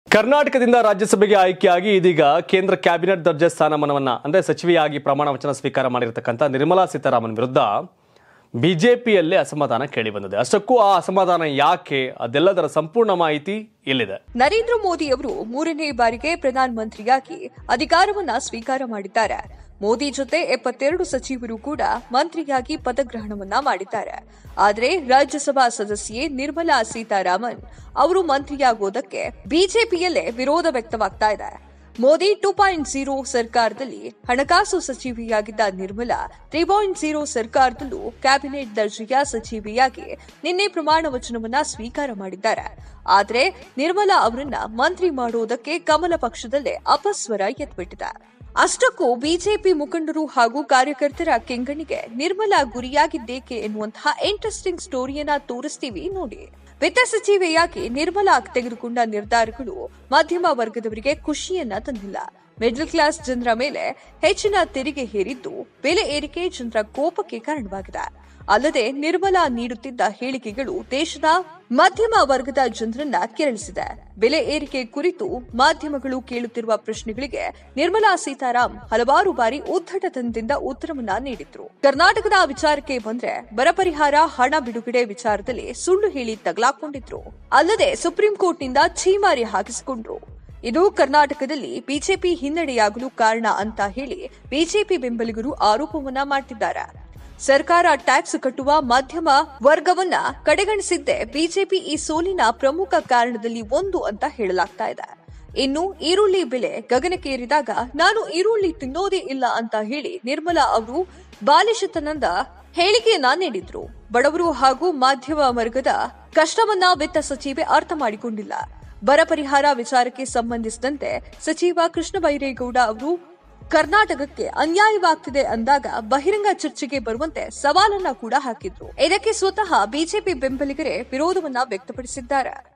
ಕರ್ನಾಟಕದಿಂದ ರಾಜ್ಯಸಭೆಗೆ ಆಯ್ಕೆಯಾಗಿ ಇದೀಗ ಕೇಂದ್ರ ಕ್ಯಾಬಿನೆಟ್ ದರ್ಜೆ ಸ್ಥಾನಮಾನವನ್ನ ಅಂದ್ರೆ ಸಚಿವೆಯಾಗಿ ಪ್ರಮಾಣ ವಚನ ಸ್ವೀಕಾರ ಮಾಡಿರತಕ್ಕಂಥ ನಿರ್ಮಲಾ ಸೀತಾರಾಮನ್ ವಿರುದ್ಧ ಬಿಜೆಪಿಯಲ್ಲೇ ಅಸಮಾಧಾನ ಕೇಳಿ ಬಂದಿದೆ ಅಷ್ಟಕ್ಕೂ ಆ ಅಸಮಾಧಾನ ಯಾಕೆ ಅದೆಲ್ಲದರ ಸಂಪೂರ್ಣ ಮಾಹಿತಿ ಇಲ್ಲಿದೆ ನರೇಂದ್ರ ಮೋದಿ ಅವರು ಮೂರನೇ ಬಾರಿಗೆ ಪ್ರಧಾನ ಮಂತ್ರಿಯಾಗಿ ಅಧಿಕಾರವನ್ನ ಸ್ವೀಕಾರ ಮಾಡಿದ್ದಾರೆ ಮೋದಿ ಜೊತೆ ಎಪ್ಪತ್ತೆರಡು ಸಚಿವರು ಕೂಡ ಮಂತ್ರಿಯಾಗಿ ಪದಗ್ರಹಣವನ್ನ ಮಾಡಿದ್ದಾರೆ ಆದರೆ ರಾಜ್ಯಸಭಾ ಸದಸ್ಯೆ ನಿರ್ಮಲಾ ಸೀತಾರಾಮನ್ ಅವರು ಮಂತ್ರಿಯಾಗೋದಕ್ಕೆ ಬಿಜೆಪಿಯಲ್ಲೇ ವಿರೋಧ ವ್ಯಕ್ತವಾಗ್ತಾ ಇದೆ ಮೋದಿ ಟೂ ಪಾಯಿಂಟ್ ಜೀರೋ ಸರ್ಕಾರದಲ್ಲಿ ಹಣಕಾಸು ಸಚಿವೆಯಾಗಿದ್ದ ನಿರ್ಮಲಾ ತ್ರೀ ಪಾಯಿಂಟ್ ಜೀರೋ ಸರ್ಕಾರದಲ್ಲೂ ಕ್ಯಾಬಿನೆಟ್ ದರ್ಜೆಯ ಸಚಿವೆಯಾಗಿ ನಿನ್ನೆ ಪ್ರಮಾಣ ವಚನವನ್ನ ಸ್ವೀಕಾರ ಮಾಡಿದ್ದಾರೆ ಆದ್ರೆ ನಿರ್ಮಲಾ ಅವರನ್ನ ಮಂತ್ರಿ ಮಾಡೋದಕ್ಕೆ ಕಮಲ ಪಕ್ಷದಲ್ಲೇ ಅಪಸ್ವರ ಎದ್ಬಿಟ್ಟಿದೆ ಅಷ್ಟಕ್ಕೂ ಬಿಜೆಪಿ ಮುಖಂಡರು ಹಾಗೂ ಕಾರ್ಯಕರ್ತರ ಕೆಂಗಣ್ಣಿಗೆ ನಿರ್ಮಲಾ ಗುರಿಯಾಗಿದ್ದೇಕೆ ಎನ್ನುವಂತಹ ಇಂಟ್ರೆಸ್ಟಿಂಗ್ ಸ್ಟೋರಿಯನ್ನ ತೋರಿಸ್ತೀವಿ ನೋಡಿ ವಿತ್ತ ಸಚಿವೆಯಾಗಿ ನಿರ್ಮಲಾ ತೆಗೆದುಕೊಂಡ ನಿರ್ಧಾರಗಳು ಮಧ್ಯಮ ವರ್ಗದವರಿಗೆ ಖುಷಿಯನ್ನ ತಂದಿಲ್ಲ ಮಿಡಲ್ ಕ್ಲಾಸ್ ಜನರ ಮೇಲೆ ಹೆಚ್ಚಿನ ತೆರಿಗೆ ಹೇರಿದ್ದು ಬೆಲೆ ಏರಿಕೆ ಜನರ ಕೋಪಕ್ಕೆ ಕಾರಣವಾಗಿದೆ ಅಲ್ಲದೆ ನಿರ್ಮಲಾ ನೀಡುತ್ತಿದ್ದ ಹೇಳಿಕೆಗಳು ದೇಶದ ಮಧ್ಯಮ ವರ್ಗದ ಜನರನ್ನ ಕೆರಳಿಸಿದೆ ಬೆಲೆ ಏರಿಕೆ ಕುರಿತು ಮಾಧ್ಯಮಗಳು ಕೇಳುತ್ತಿರುವ ಪ್ರಶ್ನೆಗಳಿಗೆ ನಿರ್ಮಲಾ ಸೀತಾರಾಮ್ ಹಲವಾರು ಬಾರಿ ಉದ್ದಟತನದಿಂದ ಉತ್ತರವನ್ನ ನೀಡಿದ್ರು ಕರ್ನಾಟಕದ ವಿಚಾರಕ್ಕೆ ಬಂದ್ರೆ ಬರ ಪರಿಹಾರ ಹಣ ಬಿಡುಗಡೆ ವಿಚಾರದಲ್ಲಿ ಸುಳ್ಳು ಹೇಳಿ ತಗಲಾಕೊಂಡಿದ್ರು ಅಲ್ಲದೆ ಸುಪ್ರೀಂ ಕೋರ್ಟ್ನಿಂದ ಛೀಮಾರಿ ಹಾಕಿಸಿಕೊಂಡ್ರು ಇದು ಕರ್ನಾಟಕದಲ್ಲಿ ಬಿಜೆಪಿ ಹಿನ್ನಡೆಯಾಗಲು ಕಾರಣ ಅಂತ ಹೇಳಿ ಬಿಜೆಪಿ ಬೆಂಬಲಿಗರು ಆರೋಪವನ್ನ ಮಾಡ್ತಿದ್ದಾರೆ ಸರ್ಕಾರ ಟ್ಯಾಕ್ಸ್ ಕಟ್ಟುವ ಮಧ್ಯಮ ವರ್ಗವನ್ನ ಕಡೆಗಣಿಸಿದ್ದೇ ಬಿಜೆಪಿ ಈ ಸೋಲಿನ ಪ್ರಮುಖ ಕಾರಣದಲ್ಲಿ ಒಂದು ಅಂತ ಹೇಳಲಾಗ್ತಾ ಇದೆ ಇನ್ನು ಈರುಳ್ಳಿ ಬೆಲೆ ಗಗನಕ್ಕೇರಿದಾಗ ನಾನು ಈರುಳ್ಳಿ ತಿನ್ನೋದೇ ಇಲ್ಲ ಅಂತ ಹೇಳಿ ನಿರ್ಮಲಾ ಅವರು ಬಾಲಿಶತನದ ಹೇಳಿಕೆಯನ್ನ ನೀಡಿದ್ರು ಬಡವರು ಹಾಗೂ ಮಾಧ್ಯಮ ವರ್ಗದ ಕಷ್ಟವನ್ನ ವಿತ್ತ ಸಚಿವೆ ಅರ್ಥ ಮಾಡಿಕೊಂಡಿಲ್ಲ ಬರ ಪರಿಹಾರ ವಿಚಾರಕ್ಕೆ ಸಂಬಂಧಿಸಿದಂತೆ ಸಚಿವ ಕೃಷ್ಣ ಬೈರೇಗೌಡ ಅವರು ಕರ್ನಾಟಕಕ್ಕೆ ಅನ್ಯಾಯವಾಗ್ತಿದೆ ಅಂದಾಗ ಬಹಿರಂಗ ಚರ್ಚೆಗೆ ಬರುವಂತೆ ಸವಾಲನ್ನ ಕೂಡ ಹಾಕಿದ್ರು ಇದಕ್ಕೆ ಸ್ವತಃ ಬಿಜೆಪಿ ಬೆಂಬಲಿಗರೇ ವಿರೋಧವನ್ನ ವ್ಯಕ್ತಪಡಿಸಿದ್ದಾರೆ